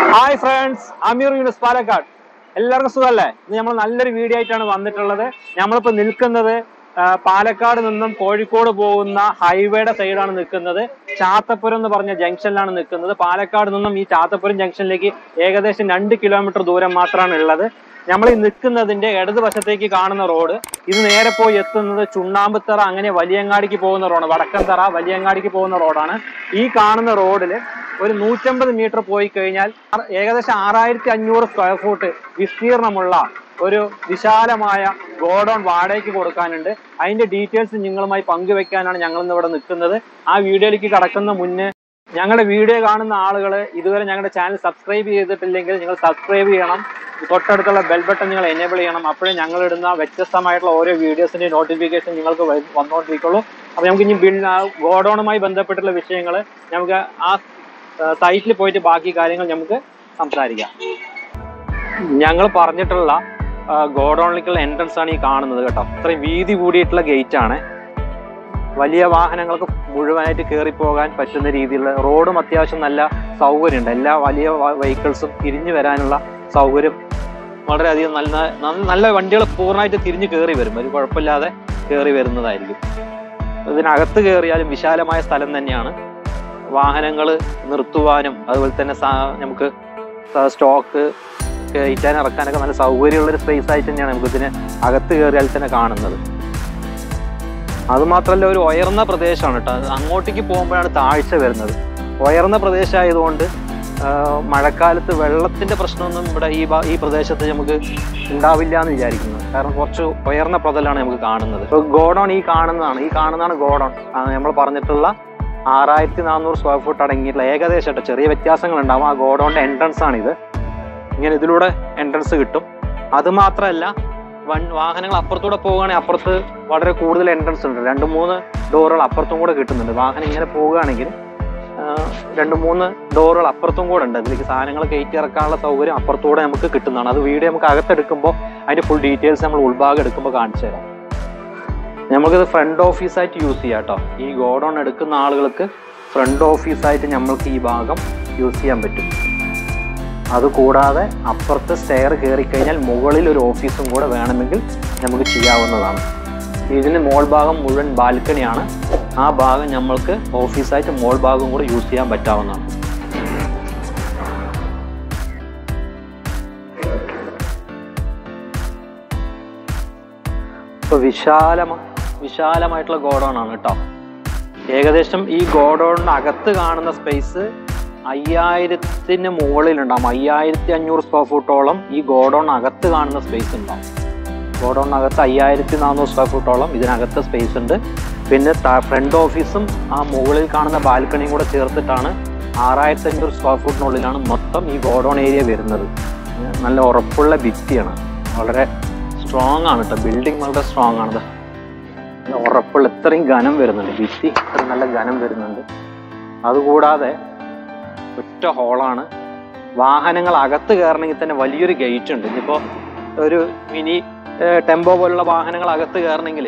Hi friends Ameer Younis Palakkad എല്ലാവർക്കും സുഖമല്ലേ ഇന്ന് നമ്മൾ നല്ലൊരു വീഡിയോ ആയിട്ടാണ് വന്നിട്ടുള്ളത് നമ്മളിപ്പോ നിൽക്കുന്നത് ആ, പാലക്കാട് നിന്നും കോഴിക്കോട് പോകുന്ന ഹൈവേയുടെ സൈഡാണ് നിൽക്കുന്നത് ചാത്തപ്പുരം എന്ന് പറഞ്ഞ ജംഗ്ഷനിലാണ് നിൽക്കുന്നത് പാലക്കാട് നിന്നും ഈ ചാത്തപ്പുരം ജംഗ്ഷനിലേക്ക് ഏകദേശം രണ്ട് കിലോമീറ്റർ ദൂരം മാത്രമാണ് ഉള്ളത് നമ്മൾ ഈ നിൽക്കുന്നതിന്റെ ഇടതുവശത്തേക്ക് കാണുന്ന റോഡ് ഇത് നേരെ പോയി എത്തുന്നത് ചുണ്ണാമ്പത്തറ അങ്ങനെ വലിയങ്ങാടിക്ക് പോകുന്ന റോഡാണ് വടക്കന്തറ വലിയങ്ങാടിക്ക് പോകുന്ന റോഡാണ് ഈ കാണുന്ന റോഡിൽ ഒരു നൂറ്റമ്പത് മീറ്റർ പോയി കഴിഞ്ഞാൽ അ- ഏകദേശം ആറായിരത്തി അഞ്ഞൂറ് സ്ക്വയർ ഫൂട്ട് വിസ്തീർണമുള്ള ഒരു വിശാലമായ ഗോഡൗൺ വാടകയ്ക്ക് കൊടുക്കാനുണ്ട് അതിന്റെ ഡീറ്റെയിൽസ് നിങ്ങളുമായി പങ്കുവെക്കാനാണ് ഞങ്ങൾ ഇന്ന് ഇവിടെ നിൽക്കുന്നത് ആ വീഡിയോയിലേക്ക് കടക്കുന്ന മുന്നേ ഞങ്ങളുടെ വീഡിയോ കാണുന്ന ആളുകൾ ഇതുവരെ ഞങ്ങളുടെ ചാനൽ സബ്സ്ക്രൈബ് ചെയ്തിട്ടില്ലെങ്കിൽ നിങ്ങൾ സബ്സ്ക്രൈബ് ചെയ്യണം തൊട്ടടുത്തുള്ള ബെൽ ബട്ടൺ നിങ്ങൾ എനേബിൾ ചെയ്യണം അപ്പോഴേ ഞങ്ങൾ ഇടുന്ന വ്യത്യസ്തമായിട്ടുള്ള ഓരോ വീഡിയോസിന്റെ നോട്ടിഫിക്കേഷൻ നിങ്ങൾക്ക് വ- വന്നുകൊണ്ടിരിക്കുള്ളൂ അപ്പൊ നമുക്ക് ഇനി ബിൽ ഗോഡൗണുമായി ബന്ധപ്പെട്ടുള്ള വിഷയങ്ങൾ നമുക്ക് ആ സൈറ്റിൽ പോയിട്ട് ബാക്കി കാര്യങ്ങൾ നമുക്ക് സംസാരിക്കാം ഞങ്ങൾ പറഞ്ഞിട്ടുള്ള ഗോഡൗണിലേക്കുള്ള എൻട്രൻസ് ആണ് ഈ കാണുന്നത് കേട്ടോ അത്രയും വീതി കൂടിയിട്ടുള്ള ഗേറ്റ് ആണ് വലിയ വാഹനങ്ങൾക്ക് മുഴുവനായിട്ട് കയറി പോകാൻ പറ്റുന്ന രീതിയിലുള്ള റോഡും അത്യാവശ്യം നല്ല സൗകര്യമുണ്ട് എല്ലാ വലിയ വെഹിക്കിൾസും തിരിഞ്ഞു വരാനുള്ള സൗകര്യം വളരെയധികം നല്ല നല്ല- നല്ല വണ്ടികൾ പൂർണ്ണമായിട്ട് തിരിഞ്ഞു കയറി വരും ഒരു കുഴപ്പമില്ലാതെ കയറി വരുന്നതായിരിക്കും ഇതിനകത്ത് കയറിയാലും വിശാലമായ സ്ഥലം തന്നെയാണ് വാഹനങ്ങൾ നിർത്തുവാനും അതുപോലെ തന്നെ സാ- നമുക്ക് സ്റ്റോക്ക് കയറ്റാൻ ഇറക്കാനൊക്കെ നല്ല സൗകര്യമുള്ള ഒരു സ്പേസ് ആയിട്ട് തന്നെയാണ് നമുക്ക് ഇതിന് അകത്ത് കയറിയാൽ തന്നെ കാണുന്നത് അത് മാത്രമല്ല ഒരു ഉയർന്ന പ്രദേശമാണ് കേട്ടോ അത് അങ്ങോട്ടേക്ക് പോകുമ്പോഴാണ് താഴ്ച വരുന്നത് ഉയർന്ന പ്രദേശമായതുകൊണ്ട് ആ, മഴക്കാലത്ത് വെള്ളത്തിന്റെ പ്രശ്നമൊന്നും ഇവിടെ ഈ ഭാ- ഈ പ്രദേശത്ത് നമുക്ക് ഉണ്ടാവില്ല എന്ന് വിചാരിക്കുന്നു കാരണം കുറച്ച് ഉയർന്ന പ്രതലാണ് നമുക്ക് കാണുന്നത് ഗോഡൗൺ ഈ കാണുന്നതാണ് ഈ കാണുന്നതാണ് ഗോഡൗൺ നമ്മൾ പറഞ്ഞിട്ടുള്ള ആറായിരത്തി നാനൂറ് സ്ക്വയർ ഫുട്ട് അടങ്ങിയിട്ടുള്ള ഏകദേശം കേട്ടോ ചെറിയ വ്യത്യാസങ്ങൾ ഉണ്ടാവും ആ ഗോഡൗണിന്റെ എൻട്രൻസ് ആണ് ഇത് ഇങ്ങനെ ഇതിലൂടെ എൻട്രൻസ് കിട്ടും അത് മാത്രമല്ല വൺ വാഹനങ്ങൾ അപ്പുറത്തൂടെ പോവുകയാണെങ്കിൽ അപ്പുറത്ത് വളരെ കൂടുതൽ എൻട്രൻസ് ഉണ്ട് രണ്ട് മൂന്ന് ഡോറുകൾ അപ്പുറത്തും കൂടെ കിട്ടുന്നുണ്ട് വാഹനം ഇങ്ങനെ പോവുകയാണെങ്കിൽ ആ, രണ്ട് മൂന്ന് ഡോറുകൾ അപ്പുറത്തും കൂടെ ഉണ്ട് അതിലേക്ക് സാധനങ്ങൾ കയറ്റി ഇറക്കാനുള്ള സൗകര്യം അപ്പുറത്തൂടെ നമുക്ക് കിട്ടുന്നതാണ് അത് വീഡിയോ നമുക്ക് അകത്തെടുക്കുമ്പോൾ അതിന്റെ ഫുൾ ഡീറ്റെയിൽസ് നമ്മൾ ഉൾഭാഗം എടുക്കുമ്പോൾ കാണിച്ചു തരാം നമുക്കിത് ഫ്രണ്ട് ഓഫീസായിട്ട് യൂസ് ചെയ്യാം കേട്ടോ ഈ ഗോഡൗൺ എടുക്കുന്ന ആളുകൾക്ക് ഫ്രണ്ട് ഓഫീസായിട്ട് നമ്മൾക്ക് ഈ ഭാഗം യൂസ് ചെയ്യാൻ പറ്റും അതുകൂടാതെ അപ്പുറത്ത് സ്റ്റെയർ കയറി കഴിഞ്ഞാൽ മുകളിൽ ഒരു ഓഫീസും കൂടെ വേണമെങ്കിൽ നമുക്ക് ചെയ്യാവുന്നതാണ് ഇതിന് മോൾ ഭാഗം മുഴുവൻ ബാൽക്കണിയാണ് ആ ഭാഗം നമ്മൾക്ക് ഓഫീസായിട്ട് മോൾ ഭാഗം കൂടെ യൂസ് ചെയ്യാൻ പറ്റാവുന്നതാണ് ഇപ്പൊ വിശാലമ വിശാലമായിട്ടുള്ള ഗോഡൗൺ ആണ് കേട്ടോ ഏകദേശം ഈ ഗോഡൗണിന് അകത്ത് കാണുന്ന സ്പേസ് അയ്യായിരത്തിന് മുകളിലുണ്ടാവും അയ്യായിരത്തി അഞ്ഞൂറ് സ്ക്വയർ ഫൂട്ടോളം ഈ ഗോഡൗൺ അകത്ത് കാണുന്ന സ്പേസ് ഉണ്ടാവും ഗോഡൗണിനകത്ത് അയ്യായിരത്തി നാനൂറ് സ്ക്വയർ ഫൂട്ടോളം ഇതിനകത്ത് സ്പേസ് ഉണ്ട് പിന്നെ ഫ്രണ്ട് ഓഫീസും ആ മുകളിൽ കാണുന്ന ബാൽക്കണിയും കൂടെ ചേർത്തിട്ടാണ് ആറായിരത്തി അഞ്ഞൂറ് സ്ക്വയർ ഫൂട്ടിനുള്ളിലാണ് മൊത്തം ഈ ഗോഡൗൺ ഏരിയ വരുന്നത് നല്ല ഉറപ്പുള്ള ഭിത്തിയാണ് വളരെ സ്ട്രോങ് ആണ് കേട്ടോ ബിൽഡിംഗ് വളരെ സ്ട്രോങ് ആണ് ദാ. നല്ല ഉറപ്പുള്ള ഇത്രയും ഘനം വരുന്നുണ്ട് ഭിത്തി ഇത്ര നല്ല ഘനം വരുന്നുണ്ട് അതുകൂടാതെ ഒറ്റ ഹോളാണ് വാഹനങ്ങൾ അകത്ത് കയറണമെങ്കിൽ തന്നെ വലിയൊരു ഗേറ്റ് ഉണ്ട് ഇനിയിപ്പോ ഒരു മിനി ടെമ്പോ പോലുള്ള വാഹനങ്ങൾ അകത്ത് കയറണമെങ്കിൽ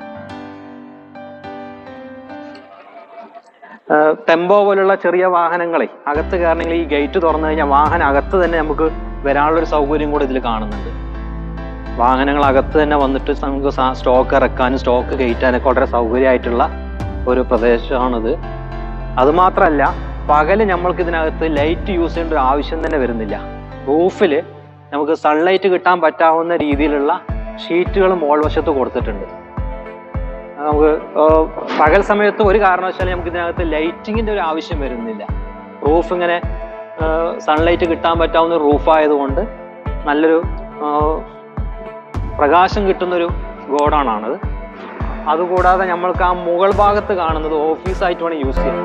ടെമ്പോ പോലുള്ള ചെറിയ വാഹനങ്ങളെ അകത്ത് കയറണമെങ്കിൽ ഈ ഗേറ്റ് തുറന്നു കഴിഞ്ഞാൽ വാഹനം അകത്ത് തന്നെ നമുക്ക് വരാനുള്ള ഒരു സൗകര്യം കൂടെ ഇതിൽ കാണുന്നുണ്ട് വാഹനങ്ങൾ അകത്ത് തന്നെ വന്നിട്ട് നമുക്ക് സ്റ്റോക്ക് ഇറക്കാനും സ്റ്റോക്ക് കയറ്റാനൊക്കെ വളരെ സൗകര്യമായിട്ടുള്ള ഒരു പ്രദേശമാണിത് അത് മാത്രമല്ല പകല് നമ്മൾക്ക് ഇതിനകത്ത് ലൈറ്റ് യൂസ് ചെയ്യേണ്ട ഒരു ആവശ്യം തന്നെ വരുന്നില്ല റൂഫിൽ നമുക്ക് സൺലൈറ്റ് കിട്ടാൻ പറ്റാവുന്ന രീതിയിലുള്ള ഷീറ്റുകൾ മോൾ വശത്ത് കൊടുത്തിട്ടുണ്ട് നമുക്ക് ഏർ പകൽ സമയത്ത് ഒരു കാരണവശാലും നമുക്ക് ഇതിനകത്ത് ലൈറ്റിങ്ങിന്റെ ഒരു ആവശ്യം വരുന്നില്ല റൂഫ് ഇങ്ങനെ സൺലൈറ്റ് കിട്ടാൻ പറ്റാവുന്ന റൂഫ് ആയതുകൊണ്ട് നല്ലൊരു ഏർ പ്രകാശം കിട്ടുന്നൊരു ഗോഡൗൺ ആണത് അതുകൂടാതെ നമ്മൾക്ക് ആ മുകൾ ഭാഗത്ത് കാണുന്നത് ഓഫീസായിട്ട് വേണം യൂസ് ചെയ്യാൻ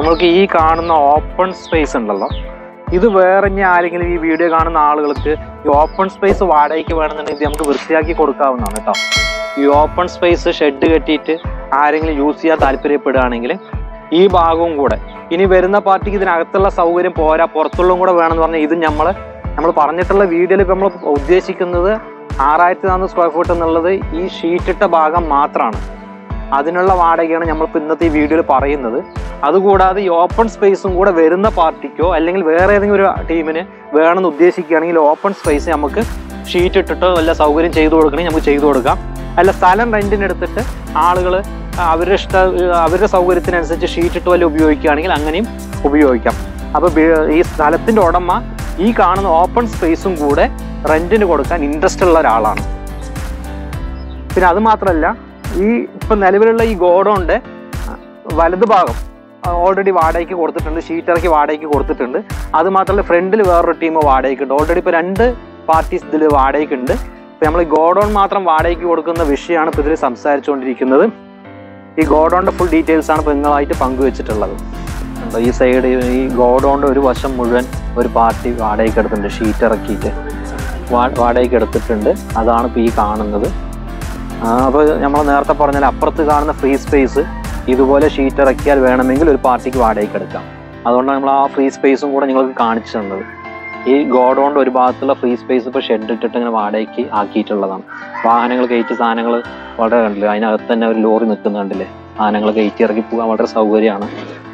നമ്മൾക്ക് ഈ കാണുന്ന ഓപ്പൺ സ്പേസ് ഉണ്ടല്ലോ ഇത് വേറെ ഇനി ആരെങ്കിലും ഈ വീഡിയോ കാണുന്ന ആളുകൾക്ക് ഈ ഓപ്പൺ സ്പേസ് വാടകയ്ക്ക് വേണമെന്നുണ്ടെങ്കിൽ ഇത് നമുക്ക് വൃത്തിയാക്കി കൊടുക്കാവുന്നതാണ് കേട്ടോ ഈ ഓപ്പൺ സ്പേസ് ഷെഡ് കെട്ടിയിട്ട് ആരെങ്കിലും യൂസ് ചെയ്യാൻ താല്പര്യപ്പെടുകയാണെങ്കിൽ ഈ ഭാഗവും കൂടെ ഇനി വരുന്ന പാർട്ടിക്ക് ഇതിനകത്തുള്ള സൗകര്യം പോരാ പുറത്തുള്ളതും കൂടെ വേണമെന്ന് പറഞ്ഞാൽ ഇത് നമ്മൾ നമ്മൾ പറഞ്ഞിട്ടുള്ള വീഡിയോയിൽ ഇപ്പം നമ്മൾ ഉദ്ദേശിക്കുന്നത് ആറായിരത്തി നാനൂറ് സ്ക്വയർ ഫീറ്റ് എന്നുള്ളത് ഈ ഷീറ്റിട്ട ഭാഗം മാത്രമാണ് അതിനുള്ള വാടകയാണ് നമ്മളിപ്പോൾ ഇന്നത്തെ ഈ വീഡിയോയിൽ പറയുന്നത് അതുകൂടാതെ ഈ ഓപ്പൺ സ്പേസും കൂടെ വരുന്ന പാർട്ടിക്കോ അല്ലെങ്കിൽ വേറെ ഏതെങ്കിലും ഒരു ടീമിന് വേണമെന്ന് ഉദ്ദേശിക്കുകയാണെങ്കിൽ ഓപ്പൺ സ്പേസ് നമുക്ക് ഷീറ്റ് ഇട്ടിട്ടോ വല്ല സൗകര്യം ചെയ്തു കൊടുക്കണമെങ്കിൽ നമുക്ക് ചെയ്തു കൊടുക്കാം അല്ല സ്ഥലം റെന്റിന് എടുത്തിട്ട് ആളുകൾ അവരുടെ ഇഷ്ട അവരുടെ സൗകര്യത്തിനനുസരിച്ച് ഷീറ്റ് ഇട്ട് വല്ല ഉപയോഗിക്കുകയാണെങ്കിൽ അങ്ങനെയും ഉപയോഗിക്കാം അപ്പോൾ ഈ സ്ഥലത്തിന്റെ ഉടമ ഈ കാണുന്ന ഓപ്പൺ സ്പേസും കൂടെ റെന്റിന് കൊടുക്കാൻ ഇൻട്രസ്റ്റ് ഉള്ള ഒരാളാണ് പിന്നെ അത് മാത്രമല്ല ഈ ഇപ്പൊ നിലവിലുള്ള ഈ ഗോഡൗണിന്റെ വലത് ഭാഗം ഓൾറെഡി വാടകയ്ക്ക് കൊടുത്തിട്ടുണ്ട് ഷീറ്റ് ഇറക്കി വാടകയ്ക്ക് കൊടുത്തിട്ടുണ്ട് അത് മാത്രമല്ല ഫ്രണ്ടിൽ വേറൊരു ടീം വാടകയ്ക്ക് ഉണ്ട് ഓൾറെഡി ഇപ്പോൾ രണ്ട് പാർട്ടീസ് ഇതിൽ വാടകയ്ക്ക് ഉണ്ട് ഇപ്പം നമ്മൾ ഗോഡൗൺ മാത്രം വാടകയ്ക്ക് കൊടുക്കുന്ന വിഷയമാണ് ഇപ്പോൾ ഇതിൽ സംസാരിച്ചുകൊണ്ടിരിക്കുന്നത് ഈ ഗോഡൗണിന്റെ ഫുൾ ഡീറ്റെയിൽസ് ആണ് ഇപ്പോൾ നിങ്ങളായിട്ട് പങ്കുവെച്ചിട്ടുള്ളത് കണ്ടോ ഈ സൈഡ് ഈ ഗോഡൗണിന്റെ ഒരു വശം മുഴുവൻ ഒരു പാർട്ടി വാടകയ്ക്ക് എടുത്തിട്ടുണ്ട് ഷീറ്റ് ഇറക്കിയിട്ട് വാ- വാടകയ്ക്ക് എടുത്തിട്ടുണ്ട് അതാണ് ഇപ്പോൾ ഈ കാണുന്നത് അപ്പോൾ നമ്മൾ നേരത്തെ പറഞ്ഞാൽ അപ്പുറത്ത് കാണുന്ന ഫ്രീ സ്പേസ് ഇതുപോലെ ഷീറ്റ് ഇറക്കിയാൽ വേണമെങ്കിൽ ഒരു പാർട്ടിക്ക് വാടകയ്ക്ക് എടുക്കാം അതുകൊണ്ടാണ് നമ്മൾ ആ ഫ്രീ സ്പേസും കൂടെ നിങ്ങൾക്ക് കാണിച്ചു തന്നത് ഈ ഗോഡൗണിൻ്റെ ഒരു ഭാഗത്തുള്ള ഫ്രീ സ്പേസ് ഇപ്പോൾ ഷെഡ് ഇട്ടിട്ട് ഇങ്ങനെ വാടകയ്ക്ക് ആക്കിയിട്ടുള്ളതാണ് വാഹനങ്ങൾ കയറ്റി സാധനങ്ങൾ വളരെ കണ്ടില്ലേ അതിനകത്ത് തന്നെ ഒരു ലോറി നിൽക്കുന്ന കണ്ടില്ലേ സാധനങ്ങൾ കയറ്റി ഇറക്കി പോകാൻ വളരെ സൗകര്യമാണ്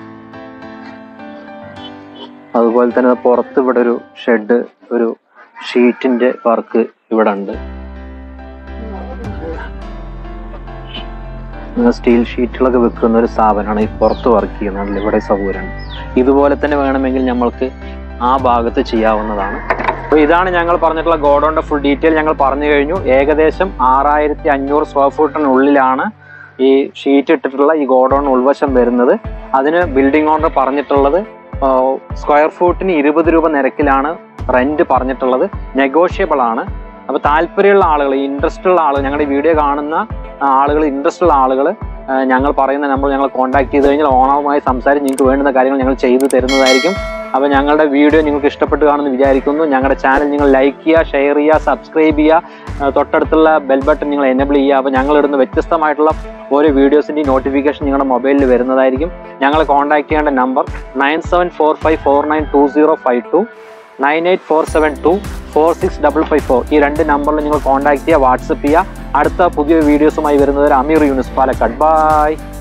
അതുപോലെ തന്നെ പുറത്ത് ഇവിടെ ഒരു ഷെഡ് ഒരു ഷീറ്റിന്റെ വർക്ക് ഇവിടെ ഉണ്ട് സ്റ്റീൽ ഷീറ്റുകളൊക്കെ വെക്കുന്ന ഒരു സ്ഥാപനമാണ് ഈ പുറത്ത് വർക്ക് ചെയ്യുന്നത് ഇവിടെ സൗകര്യമാണ് ഇതുപോലെ തന്നെ വേണമെങ്കിൽ നമ്മൾക്ക് ആ ഭാഗത്ത് ചെയ്യാവുന്നതാണ് അപ്പോൾ ഇതാണ് ഞങ്ങൾ പറഞ്ഞിട്ടുള്ള ഗോഡൗണിന്റെ ഫുൾ ഡീറ്റെയിൽ ഞങ്ങൾ പറഞ്ഞു കഴിഞ്ഞു ഏകദേശം ആറായിരത്തി അഞ്ഞൂറ് സ്ക്വയർ ഫീറ്റിനുള്ളിലാണ് ഈ ഷീറ്റ് ഇട്ടിട്ടുള്ള ഈ ഗോഡൗൺ ഉൾവശം വരുന്നത് അതിന് ബിൽഡിംഗ് ഓണർ പറഞ്ഞിട്ടുള്ളത് സ്ക്വയർ ഫീറ്റിന് ഇരുപത് രൂപ നിരക്കിലാണ് റെന്റ് പറഞ്ഞിട്ടുള്ളത് നെഗോഷ്യബിൾ ആണ് അപ്പോൾ താല്പര്യമുള്ള ആളുകൾ ഇൻട്രസ്റ്റ് ഉള്ള ആളുകൾ ഞങ്ങളുടെ ഈ വീഡിയോ കാണുന്ന ആളുകൾ ഇൻട്രസ്റ്റ് ഉള്ള ആളുകൾ ഞങ്ങൾ പറയുന്ന നമ്പർ ഞങ്ങൾ കോൺടാക്ട് ചെയ്ത് കഴിഞ്ഞാൽ ഓണറുമായി സംസാരിച്ച് നിങ്ങൾക്ക് വേണ്ടുന്ന കാര്യങ്ങൾ ഞങ്ങൾ ചെയ്തു തരുന്നതായിരിക്കും അപ്പോൾ ഞങ്ങളുടെ വീഡിയോ നിങ്ങൾക്ക് ഇഷ്ടപ്പെട്ട് കാണുമെന്ന് വിചാരിക്കുന്നു ഞങ്ങളുടെ ചാനൽ നിങ്ങൾ ലൈക്ക് ചെയ്യുക ഷെയർ ചെയ്യുക സബ്സ്ക്രൈബ് ചെയ്യുക ആ, തൊട്ടടുത്തുള്ള ബെൽ ബട്ടൺ നിങ്ങൾ എനേബിൾ ചെയ്യുക അപ്പോൾ ഞങ്ങൾ ഇടുന്ന വ്യത്യസ്തമായിട്ടുള്ള ഓരോ വീഡിയോസിൻ്റെയും നോട്ടിഫിക്കേഷൻ നിങ്ങളുടെ മൊബൈലിൽ വരുന്നതായിരിക്കും ഞങ്ങളെ കോൺടാക്ട് ചെയ്യേണ്ട number nine seven four five four nine two zero five two nine eight four seven two four six double five four ഈ രണ്ട് നമ്പറിൽ നിങ്ങൾ കോൺടാക്ട് ചെയ്യുക വാട്സപ്പ് ചെയ്യുക അടുത്ത പുതിയ വീഡിയോസുമായി വരുന്നവർ അമീർ യൂണിസ് പാലക്കാട് ബൈ